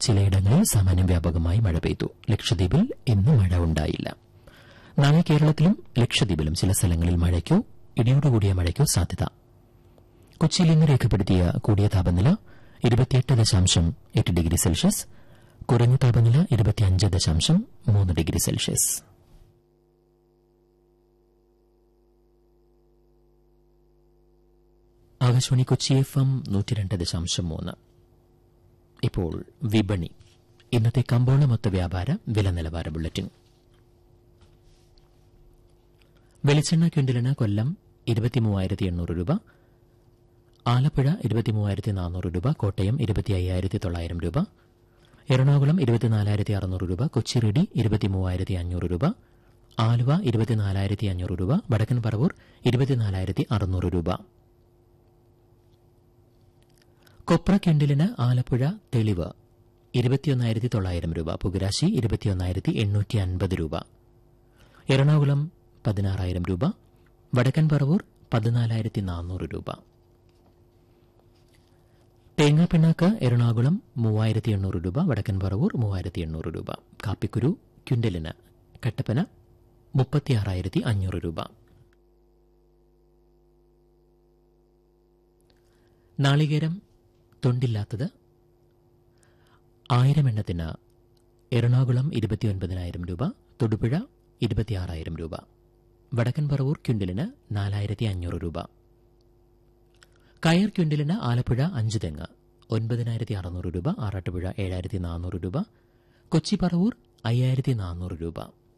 ചിലയിടങ്ങളിൽ സാമാന്യം വ്യാപകമായി മഴ പെയ്തു ലക്ഷദ്വീപിൽ ഇന്ന് മഴ ഉണ്ടായില്ല നാളെ കേരളത്തിലും ലക്ഷദ്വീപിലും ചില സ്ഥലങ്ങളിൽ മഴയ്ക്കോ ഇടിയോടുകൂടിയ മഴയ്ക്കോ സാധ്യത കൊച്ചിയിൽ ഇന്ന് രേഖപ്പെടുത്തിയ കൂടിയ താപനില ഇരുപത്തിയെട്ട് ദശാംശം എട്ട് ഡിഗ്രി സെൽഷ്യസ് കുറഞ്ഞ താപനില ഇരുപത്തിയഞ്ച് ദശാംശം മൂന്ന് degree Celsius Akashvani Kochi F M നൂറ്റിരണ്ട് ദശാംശം മൂന്ന് ഇപ്പോൾ വിപണി ഇന്നത്തെ കമ്പോള മൊത്ത വ്യാപാര വില നിലവാര ബുള്ളറ്റിൻ വെളിച്ചെണ്ണ ക്വിന്റലിന് കൊല്ലം ഇരുപത്തിമൂവായിരത്തി എണ്ണൂറ് രൂപ ആലപ്പുഴ ഇരുപത്തിമൂവായിരത്തി നാനൂറ് രൂപ കോട്ടയം ഇരുപത്തി അയ്യായിരത്തി തൊള്ളായിരം രൂപ എറണാകുളം ഇരുപത്തിനാലായിരത്തി അറുന്നൂറ് രൂപ കൊച്ചി റെഡി ഇരുപത്തിമൂവായിരത്തി അഞ്ഞൂറ് രൂപ ആലുവ ഇരുപത്തിനാലായിരത്തി അഞ്ഞൂറ് രൂപ വടക്കൻ പറവൂർ ഇരുപത്തിനാലായിരത്തി അറുന്നൂറ് രൂപ കൊപ്ര കിണ്ടിലിന് ആലപ്പുഴ തെളിവ് ഇരുപത്തിയൊന്നായിരത്തി തൊള്ളായിരം രൂപ പുകരാശി ഇരുപത്തിയൊന്നായിരത്തി എണ്ണൂറ്റി അൻപത് രൂപ എറണാകുളം പതിനാറായിരം രൂപ വടക്കൻ പറവൂർ പതിനാലായിരത്തി നാനൂറ് രൂപ തേങ്ങാപ്പിണ്ണാക്ക് എറണാകുളം മൂവായിരത്തി എണ്ണൂറ് രൂപ വടക്കൻ പറവൂർ മൂവായിരത്തി എണ്ണൂറ് രൂപ കാപ്പിക്കുരു ക്വിന്റലിന് കട്ടപ്പന മുപ്പത്തിയാറായിരത്തി അഞ്ഞൂറ് രൂപ നാളികേരം തൊണ്ടില്ലാത്തത് ആയിരം എണ്ണത്തിന് എറണാകുളം ഇരുപത്തിയൊൻപതിനായിരം രൂപ തൊടുപുഴ ഇരുപത്തിയാറായിരം രൂപ വടക്കൻ പറവൂർ ക്വിന്റലിന് നാലായിരത്തി അഞ്ഞൂറ് രൂപ കയർ ക്വിന്റലിന് ആലപ്പുഴ അഞ്ച് തെങ്ങ് ഒൻപതിനായിരത്തി അറുന്നൂറ് രൂപ ആറാട്ടുപുഴ ഏഴായിരത്തി നാനൂറ് രൂപ കൊച്ചി പറവൂർ അയ്യായിരത്തി നാനൂറ് രൂപ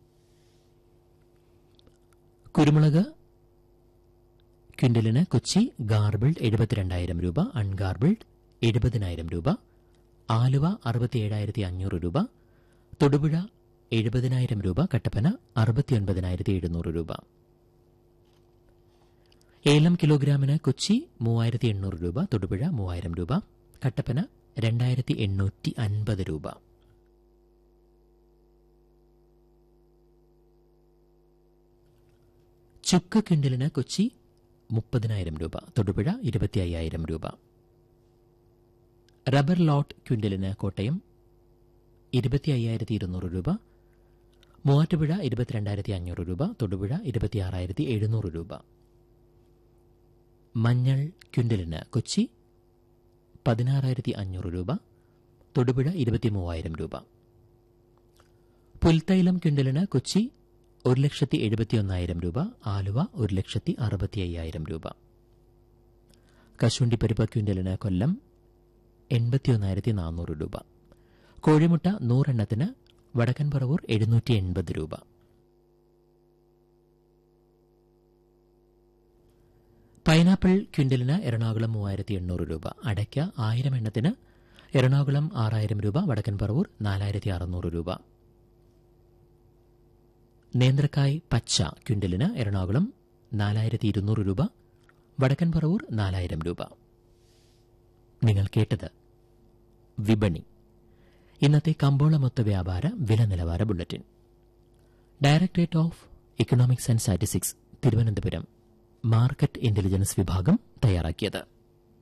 കുരുമുളക് ക്വിന്റലിന് കൊച്ചി ഗാർബിൾഡ് എഴുപത്തിരണ്ടായിരം രൂപ അൺഗാർബിൾഡ് എഴുപതിനായിരം രൂപ ആലുവ അറുപത്തിയേഴായിരത്തി അഞ്ഞൂറ് രൂപ തൊടുപുഴ എഴുപതിനായിരം രൂപ കട്ടപ്പന അറുപത്തിയൊൻപതിനായിരത്തി എഴുന്നൂറ് രൂപ ഏലം കിലോഗ്രാമിന് കൊച്ചി മൂവായിരത്തി എണ്ണൂറ് രൂപ തൊടുപുഴ മൂവായിരം രൂപ കട്ടപ്പന രണ്ടായിരത്തി എണ്ണൂറ്റി അൻപത് രൂപ ചുക്ക് കിണ്ടലിന് കൊച്ചി മുപ്പതിനായിരം രൂപ തൊടുപുഴ ഇരുപത്തി അയ്യായിരം രൂപ റബ്ബർ ലോട്ട് ക്വിന്റലിന് കോട്ടയം ഇരുപത്തി അയ്യായിരത്തി ഇരുന്നൂറ് രൂപ മൂവാറ്റുപുഴ ഇരുപത്തിരണ്ടായിരത്തി അഞ്ഞൂറ് രൂപ തൊടുപുഴ ഇരുപത്തിയാറായിരത്തി എഴുന്നൂറ് രൂപ മഞ്ഞൾ ക്വിന്റലിന് കൊച്ചി പതിനാറായിരത്തി അഞ്ഞൂറ് രൂപ തൊടുപുഴ ഇരുപത്തിമൂവായിരം രൂപ പുൽത്തൈലം ക്വിന്റലിന് കൊച്ചി ഒരു ലക്ഷത്തി എഴുപത്തിയൊന്നായിരം രൂപ ആലുവ ഒരു ലക്ഷത്തി അറുപത്തി അയ്യായിരം രൂപ കശുണ്ടിപ്പരിപ്പ് ക്വിന്റലിന് കൊല്ലം എൺപത്തിയൊന്നായിരത്തി നാനൂറ് രൂപ കോഴിമുട്ട നൂറെണ്ണത്തിന് വടക്കൻ പറവൂർ എഴുന്നൂറ്റി എൺപത് രൂപ പൈനാപ്പിൾ ക്വിന്റലിന് എറണാകുളം മൂവായിരത്തി എണ്ണൂറ് രൂപ അടയ്ക്ക ആയിരം എണ്ണത്തിന് എറണാകുളം ആറായിരം രൂപ വടക്കൻ പറവൂർ നാലായിരത്തി അറുന്നൂറ് രൂപ നേന്ത്രക്കായ് പച്ച ക്വിന്റലിന് എറണാകുളം നാലായിരത്തി ഇരുന്നൂറ് രൂപ വടക്കൻ പറവൂർ നാലായിരം രൂപ നിങ്ങൾ കേട്ടത് വിപണി ഇന്നത്തെ കമ്പോള മൊത്ത വ്യാപാര വില നിലവാര bulletin directorate of economics and statistics Thiruvananthapuram market intelligence വിഭാഗം തയ്യാറാക്കിയത്